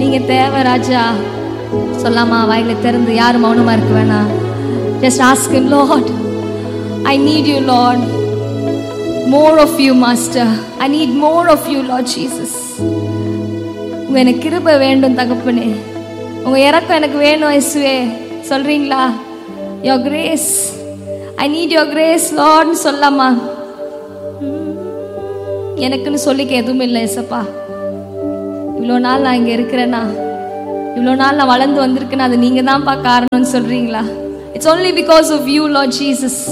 நீங்க தேவை ராஜா சொல்லாமா வாயில திறந்து யாரும் மௌனமா இருக்க வேணாம் just ask him lord I need you lord more of you master I need more of you Lord Jesus உங்க எனக்கு கிருபை வேண்டும் தகப்பனே உங்க இறக்கம் எனக்கு வேணும் இயேசுவே சொல்றீங்களா your grace I need your grace லார்ட்னு சொல்லாமா எனக்குன்னு சொல்லிக்க எதுவும் இல்லை ஏசப்பா இவ்வளோ நாள் நான் இங்கே இருக்கிறேன்னா இவ்வளோ நாள் நான் வளர்ந்து வந்திருக்கேன்னா அது நீங்கள் தான்ப்பா காரணம்னு சொல்கிறீங்களா it's only because of you Lord Jesus